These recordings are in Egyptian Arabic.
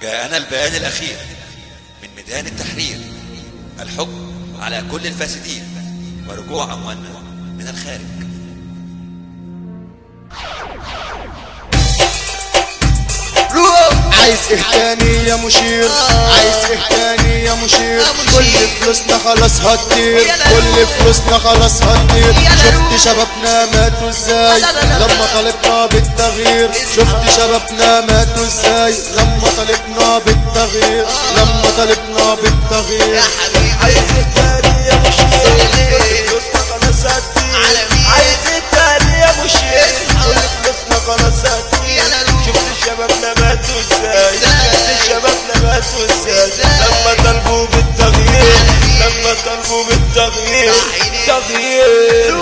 جاءنا البيان الأخير من ميدان التحرير الحكم على كل الفاسدين ورجوع أموالنا من الخارج عايز ايه تاني يا مشير عايز ايه تاني يا مشير كل فلوسنا خلاص هتطير كل فلوسنا خلاص هتطير شفت شبابنا ماتوا ازاي لما طالبنا بالتغيير شفت شبابنا ماتوا ازاي لما طالبنا بالتغيير لما طالبنا بالتغيير عايز التاني يا مشير كل فلوسنا خلاص هتطير عايز التاني يا مشير كل فلوسنا خلاص هتطير شفت شبابنا ماتوا ازاي شفت شبابنا ماتوا ازاي لما طلبوا بالتغيير لما طلبوا بالتغيير تغيير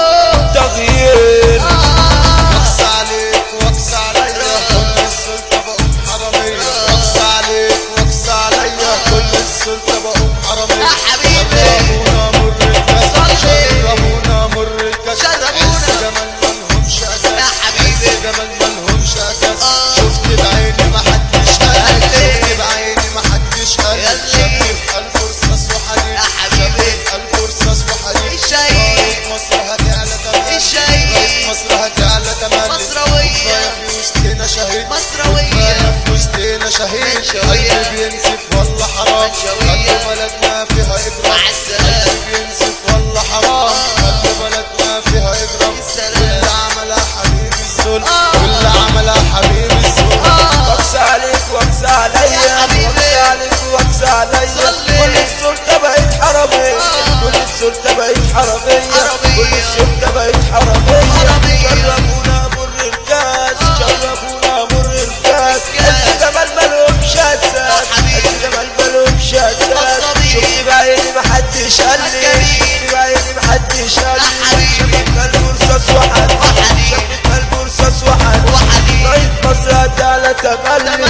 تغيير وقص عليك وقص عليا كل السلطة بقوم حرامية وقص عليك وقص عليا كل السلطة بقوم حرامية شربونا مر الكاس شربونا مر الكاس عز جمال ملهمش أساس عز جمال ملهمش أساس شفت بعيني محدش قال شفت بعيني محدش قال شفت في قلبه رصاص وحديد شفت في قلبه رصاص وحديد راية مصر هتعلى تمام راية مصر هتعلى تمام مصروية. كفاية في وسطنا شهيد مصروية. كفاية في وسطنا شهيد منشوية. قلبي بينزف والله حرام منشوية. قلب بلدنا فيها إجرام مع السلامة. قلبي بينزف والله حرام قلب بلدنا فيها إجرام السلامة. واللي عملها حبيب الذل واللي عملها حبيب الذل وكس عليك وكس عليا وكس عليك وكس عليا كل السلطة بقت حرامية كل السلطة بقت حرامية كل السلطة بقت حرامية جربونا مر الكاس جربونا مر الكاس عز جمال مالهمش اساس عز جمال مالهمش اساس شفت بعيني محدش قال لي شفت بعيني محدش قال لي شفت قلبه رصاص وحد شفت قلبه رصاص وحد راية مصر هتعلى تملي